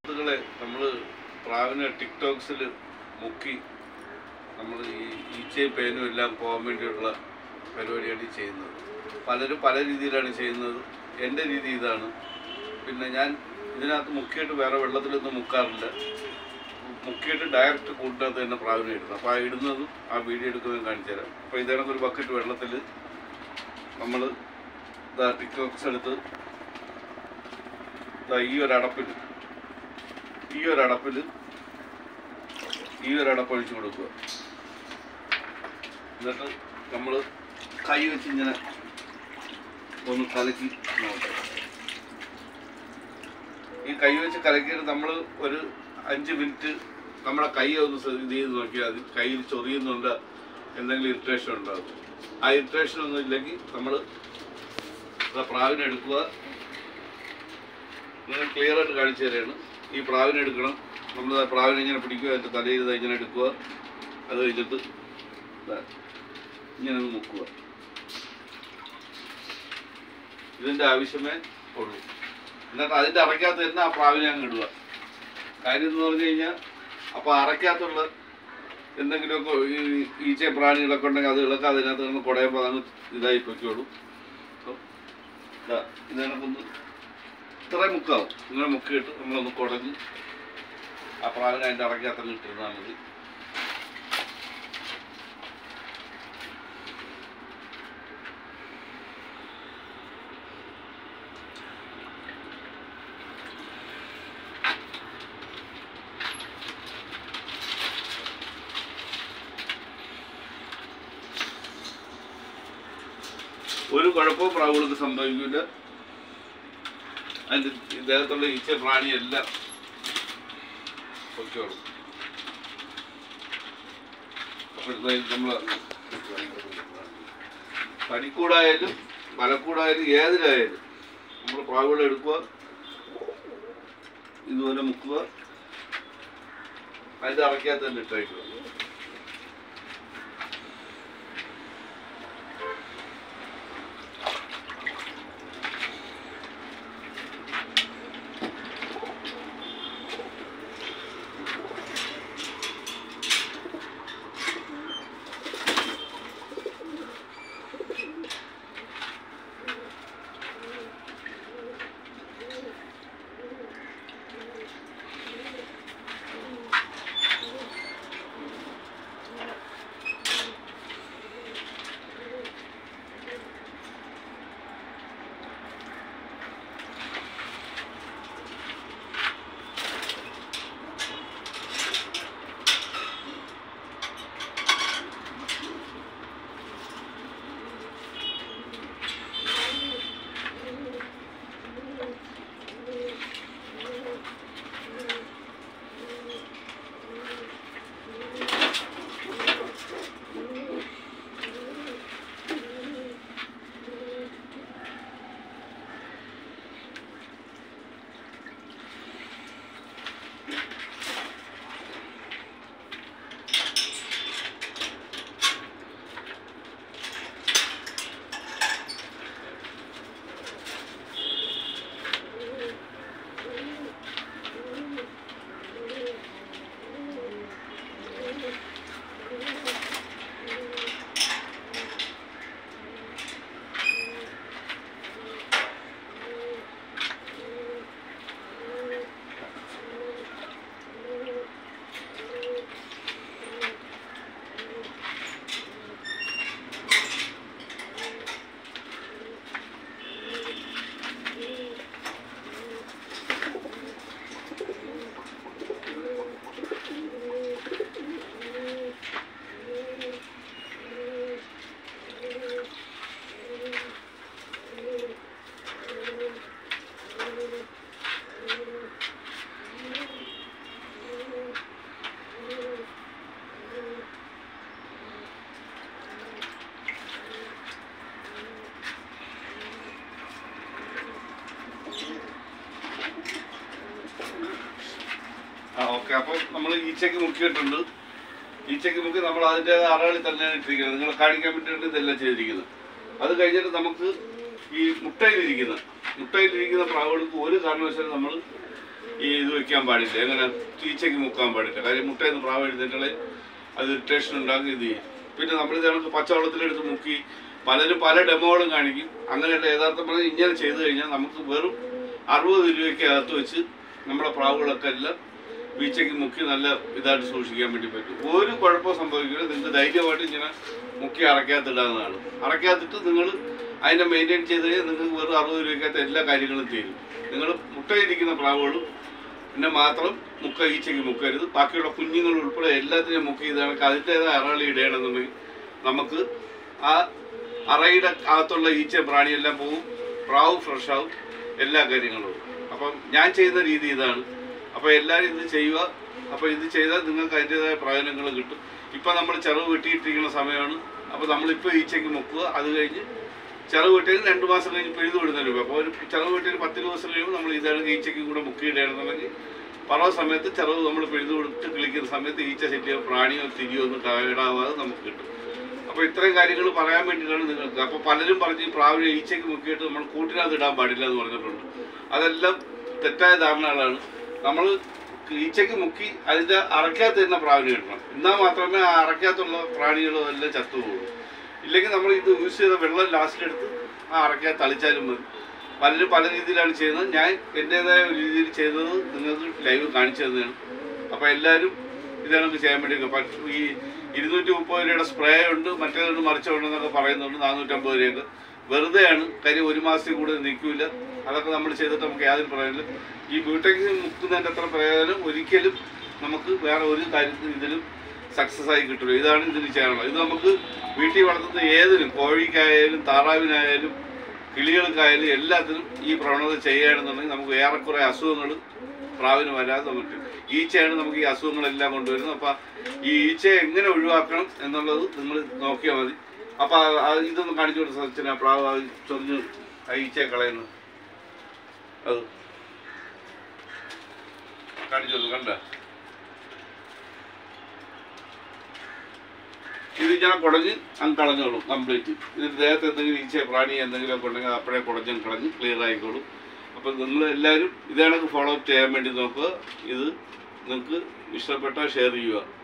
സുഹൃത്തുക്കളെ നമ്മൾ പ്രാവിനെ ടിക്ടോക്സിൽ മുക്കി നമ്മൾ ഈ ഈച്ചയും പേനും എല്ലാം പോകാൻ വേണ്ടിയുള്ള പരിപാടിയാണ് ഈ ചെയ്യുന്നത് പലരും പല രീതിയിലാണ് ചെയ്യുന്നത് എൻ്റെ രീതി ഇതാണ് പിന്നെ ഞാൻ ഇതിനകത്ത് മുക്കിയിട്ട് വേറെ വെള്ളത്തിലൊന്നും മുക്കാറില്ല മുക്കിയിട്ട് ഡയറക്റ്റ് കൂട്ടിനകത്ത് തന്നെ പ്രാവിനെ ഇടുന്നത് അപ്പോൾ ആ ഇടുന്നതും ആ വീഡിയോ എടുക്കുന്നതും കാണിച്ചു തരാം അപ്പോൾ ഇതേണക്ക് ഒരു ബക്കറ്റ് വെള്ളത്തിൽ നമ്മൾ ഇതാ ടിക്ടോക്സ് എടുത്ത് ദാ ഈ ഒരു അടപ്പിൽ ഈ ഒരു അടപ്പിൽ ഈ ഒരു അടപ്പ് ഒഴിച്ചു കൊടുക്കുക എന്നിട്ട് നമ്മൾ കൈ വെച്ച് ഇങ്ങനെ ഒന്ന് കലക്കി നോക്കുക ഈ കൈ വെച്ച് കലക്കിയിട്ട് നമ്മൾ ഒരു അഞ്ച് മിനിറ്റ് നമ്മുടെ കൈ ഒന്ന് ശ്ര- ഇത് ചെയ്ത് നോക്കിയാൽ മതി കയ്യിൽ ചൊറിയുന്നുണ്ട് എന്തെങ്കിലും ഇറിറ്റേഷൻ ഉണ്ടാകും ആ ഇറിറ്റേഷൻ ഒന്നും ഇല്ലെങ്കിൽ നമ്മൾ പ്രാവിനെ എടുക്കുക നിങ്ങൾ ക്ലിയർ ആയിട്ട് കാണിച്ചു തരാണ് ഈ പ്രാവിനെ എടുക്കണം നമ്മൾ ആ പ്രാവിനെ ഇങ്ങനെ പിടിക്കുക അതിൻ്റെ തലയിൽ ഇത് ഇങ്ങനെ എടുക്കുക അത് കഴിഞ്ഞിട്ട് ദാ ഇങ്ങനെ ഒന്ന് മുക്കുക ഇതിൻ്റെ ആവശ്യമേ ഉള്ളൂ എന്നിട്ട് അതിൻ്റെ അറയ്ക്കകത്ത് തന്നെ ആ പ്രാവിനെ അങ്ങ് ഇടുക കാര്യം എന്ന് പറഞ്ഞു കഴിഞ്ഞാൽ അപ്പോൾ അറയ്ക്കകത്തുള്ള എന്തെങ്കിലുമൊക്കെ ഈ ഈച്ച പ്രാണികളൊക്കെ ഉണ്ടെങ്കിൽ അത് ഇളക്കുക അതിനകത്ത് നിന്ന് കുടയുമ്പോൾ അതങ്ങ് ഇതായി പൊയ്ക്കോളൂ അപ്പം ഇതാ ഇതിനൊന്ന് ഇത്രയും മുക്കാവും ഇങ്ങനെ മുക്കിയിട്ട് നമ്മളൊന്ന് കുടഞ്ഞ് ആ പ്രാവിനെ അതിൻ്റെ അറയ്ക്കകത്തങ്ങ് ഇട്ടിരുന്നാൽ മതി ഒരു കുഴപ്പവും പ്രാവുകൾക്ക് സംഭവിക്കില്ല അതിൻ്റെ ഇദ്ദേഹത്തുള്ള ഈച്ച പ്രാണിയെല്ലാം പൊയ്ക്കോളും നമ്മൾ പനിക്കൂടായാലും മലക്കൂടായാലും ഏതിലായാലും നമ്മൾ പ്രാവുകൾ എടുക്കുക ഇതുപോലെ മുക്കുക അതിൻ്റെ അറയ്ക്കകത്ത് തന്നെ ഇട്ടേക്കുക ആ ഓക്കെ അപ്പം നമ്മൾ ഈച്ചയ്ക്ക് മുക്കിയിട്ടുണ്ട് ഈച്ചയ്ക്ക് മുക്കി നമ്മൾ അതിൻ്റെ അറകളിൽ തന്നെയാണ് ഇട്ടിരിക്കുന്നത് നിങ്ങളെ കാണിക്കാൻ വേണ്ടിയിട്ട് ഇതെല്ലാം ചെയ്തിരിക്കുന്നത് അത് കഴിഞ്ഞിട്ട് നമുക്ക് ഈ മുട്ടയിലിരിക്കുന്ന മുട്ടയിലിരിക്കുന്ന പ്രാവുകൾക്ക് ഒരു കാരണവശാലും നമ്മൾ ഈ ഇത് വെക്കാൻ പാടില്ല എങ്ങനെ ഈച്ചയ്ക്ക് മുക്കാൻ പാടില്ല കാര്യം മുട്ടയിൽ നിന്ന് പ്രാവ് എഴുന്നേറ്റാൽ അത് ഇറിറ്റേഷൻ ഉണ്ടാക്കി ഇത് ചെയ്യും പിന്നെ നമ്മൾ ഇത് കണക്ക് പച്ചവെള്ളത്തിലെടുത്ത് മുക്കി പലരും പല ഡെമോകളും കാണിക്കും അങ്ങനെയല്ല യഥാർത്ഥം പറഞ്ഞാൽ ഇങ്ങനെ ചെയ്തു കഴിഞ്ഞാൽ നമുക്ക് വെറും അറുപത് രൂപയ്ക്ക് അകത്ത് വെച്ച് നമ്മുടെ പ്രാവുകളൊക്കെ എല്ലാം വീച്ചയ്ക്ക് മുക്കി നല്ല ഇതായിട്ട് സൂക്ഷിക്കാൻ വേണ്ടി പറ്റും ഒരു കുഴപ്പവും സംഭവിക്കില്ല നിങ്ങൾക്ക് ധൈര്യമായിട്ട് ഇങ്ങനെ മുക്കി അറക്കാത്തിടാവുന്നതാണ് അറക്കാത്തിട്ട് നിങ്ങൾ അതിനെ മെയിൻറ്റെയിൻ ചെയ്ത് കഴിഞ്ഞാൽ നിങ്ങൾക്ക് വെറും അറുപത് രൂപയ്ക്കകത്ത് എല്ലാ കാര്യങ്ങളും തീരും നിങ്ങൾ മുട്ടയിരിക്കുന്ന പ്രാവുകളും പിന്നെ മാത്രം മുക്ക ഈച്ചയ്ക്ക് മുക്കരുത് ബാക്കിയുള്ള കുഞ്ഞുങ്ങൾ ഉൾപ്പെടെ എല്ലാത്തിനെയും മുക്കി ഇതാണ് അതിൻ്റെതായ അറകളി ഇടയണമെന്നുണ്ടെങ്കിൽ നമുക്ക് ആ അറയുടെ അകത്തുള്ള ഈച്ച പ്രാണിയെല്ലാം പോകും പ്രാവ് ഫ്രഷ് ആവും എല്ലാ കാര്യങ്ങളും അപ്പം ഞാൻ ചെയ്യുന്ന രീതി ഇതാണ് അപ്പോൾ എല്ലാവരും ഇത് ചെയ്യുക അപ്പോൾ ഇത് ചെയ്താൽ നിങ്ങൾക്ക് അതിൻ്റെതായ പ്രയോജനങ്ങൾ കിട്ടും ഇപ്പം നമ്മൾ ചിറവ് വെട്ടിയിട്ടിരിക്കുന്ന സമയമാണ് അപ്പോൾ നമ്മളിപ്പോൾ ഈച്ചയ്ക്ക് മുക്കുക അത് കഴിഞ്ഞ് ചിറവ് വെട്ടിയത് രണ്ട് മാസം കഴിഞ്ഞ് പിഴുതു വിടുന്നതിന് മുമ്പ് അപ്പോൾ ഒരു ചിറവ് വെട്ടിയിൽ പത്ത് ദിവസം കഴിയുമ്പോൾ നമ്മൾ ഇതാണ് ഈച്ചയ്ക്ക് കൂടെ മുക്കിയിടുകയാണെന്നുണ്ടെങ്കിൽ പറവ സമയത്ത് ചിറവ് നമ്മൾ പിഴുതു കൊടുത്ത് കിളിക്കുന്ന സമയത്ത് ഈച്ച ശല്യോ പ്രാണിയോ തിരിയോ ഒന്നും കേടാവാതെ നമുക്ക് കിട്ടും അപ്പോൾ ഇത്രയും കാര്യങ്ങൾ പറയാൻ വേണ്ടിയിട്ടാണ് നിങ്ങൾക്ക് അപ്പോൾ പലരും പറഞ്ഞ് ഈ പ്രാവിനെ ഈച്ചയ്ക്ക് മുക്കിയിട്ട് നമ്മൾ കൂട്ടിനകത്ത് ഇടാൻ പാടില്ല എന്ന് പറഞ്ഞിട്ടുണ്ട് അതെല്ലാം തെറ്റായ ധാരണകളാണ് നമ്മൾ ഈച്ചയ്ക്ക് മുക്കി അതിൻ്റെ അറക്കകത്ത് തന്നെ പ്രാവിനെ ഇടണം എന്നാൽ മാത്രമേ ആ അറക്കകത്തുള്ള പ്രാണികളും എല്ലാം ചത്തുപോകുള്ളൂ ഇല്ലെങ്കിൽ നമ്മൾ ഇത് യൂസ് ചെയ്ത വെള്ളം ലാസ്റ്റിലെടുത്ത് ആ അറക്കകത്ത് തളിച്ചാലും മതി പലരും പല രീതിയിലാണ് ചെയ്യുന്നത് ഞാൻ എൻ്റെതായ ഒരു രീതിയിൽ ചെയ്തത് നിങ്ങൾക്ക് ലൈവ് കാണിച്ചു തന്നതാണ് അപ്പോൾ എല്ലാവരും ഇതാണ് ചെയ്യാൻ വേണ്ടി അപ്പം ഈ ഇരുന്നൂറ്റി മുപ്പത് രൂപയുടെ സ്പ്രേ ഉണ്ട് മറ്റേതുണ്ട് മറിച്ചുണ്ടെന്നൊക്കെ പറയുന്നുണ്ട് നാനൂറ്റമ്പത് രൂപയൊക്കെ വെറുതെയാണ് കാര്യം ഒരു മാസത്തിൽ കൂടുതൽ നിൽക്കില്ല അതൊക്കെ നമ്മൾ ചെയ്തിട്ട് നമുക്ക് യാതൊരു പ്രയോജനം ഈ ബ്യൂടെക് മുക്കുന്നതിൻ്റെ അത്ര പ്രയോജനം ഒരിക്കലും നമുക്ക് വേറെ ഒരു കാര്യത്തിലും ഇതിലും സക്സസ് ആയി കിട്ടില്ല ഇതാണ് ഇതിന് ചെയ്യാനുള്ളത് ഇത് നമുക്ക് വീട്ടിൽ വളർത്തുന്ന ഏതിനും കോഴിക്കായാലും താറാവിനായാലും കിളികൾക്കായാലും എല്ലാത്തിനും ഈ പ്രവണത ചെയ്യുകയാണെന്നുണ്ടെങ്കിൽ നമുക്ക് ഏറെക്കുറെ അസുഖങ്ങൾ പ്രാവിന് വരാതെ നമുക്ക് ഈച്ചയാണ് നമുക്ക് ഈ അസുഖങ്ങളെല്ലാം കൊണ്ടുവരുന്നത് അപ്പം ഈ ഈച്ചയെ എങ്ങനെ ഒഴിവാക്കണം എന്നുള്ളത് നിങ്ങൾ നോക്കിയാൽ മതി അപ്പം ആ- ആ ഇതൊന്ന് കാണിച്ചു കൊടുത്ത സച്ചിന് ആ പ്രാവ് ആ ചൊറിഞ്ഞ് ആ ഈച്ചയെ കളയുന്നു അത് കാണിച്ചു കൊടുത്തു കണ്ട ഇത് ഞാൻ കുടഞ്ഞ് അങ്ങ് കളഞ്ഞോളും കംപ്ലീറ്റ് ഇതിന് ദേഹത്ത് എന്തെങ്കിലും ഈച്ച പ്രാണി എന്തെങ്കിലും ഒക്കെ ഉണ്ടെങ്കിൽ അപ്പോഴേ കുടഞ്ഞ് കളഞ്ഞ് ക്ലിയർ ആയിക്കോളും അപ്പം നിങ്ങൾ എല്ലാവരും ഇതേ കണക്ക് ഫോളോ അപ്പ് ചെയ്യാൻ വേണ്ടി നോക്കുക ഇത് നിങ്ങൾക്ക് ഇഷ്ടപ്പെട്ടാൽ ഷെയർ ചെയ്യുക